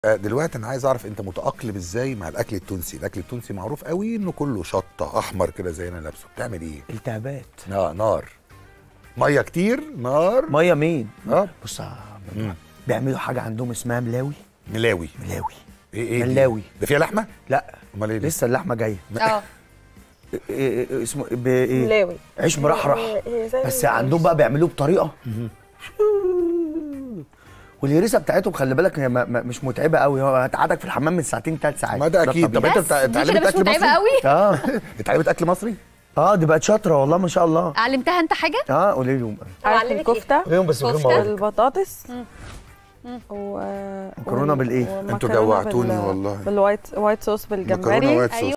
آه، دلوقتي انا عايز اعرف انت متاقلم ازاي مع الاكل التونسي الاكل التونسي معروف قوي انه كله شطه احمر كده زي انا لابسه بتعمل ايه التهابات اه نار ميه كتير نار ميه مين اه بص يا مم. بابا، بيعملوا حاجه عندهم اسمها ملاوي ملاوي ملاوي ايه ايه دي؟ ملاوي. ده فيها لحمه لا امال ايه دي؟ لسه اللحمه جايه اه إيه- إيه- إيه- اسمه بايه ملاوي عيش مرحرح بس عندهم بقى بيعملوه بطريقه والهريسه بتاعتهم خلي بالك هي ما- ما- مش متعبه قوي هو هتقعدك في الحمام من ساعتين ثلاث ساعات ما ده اكيد طب الطبيعي. انت بس بتاع- دي اتعلمت كده مش اكل متعبه مصري قوي اه اتعلمت اكل مصري اه دي بقت شاطره والله ما شاء الله علمتها انت حاجه اه قولي لهم عارف وعلمك إيه؟ الكفته قولي لهم بس من غير ما كفتة؟ أقول. البطاطس مم. و مكرونة وال- بالإيه؟ ومكرونة انتوا جوعتوني بال- والله. بالوايت وايت صوص مكرونه بالجمبري وايت صوص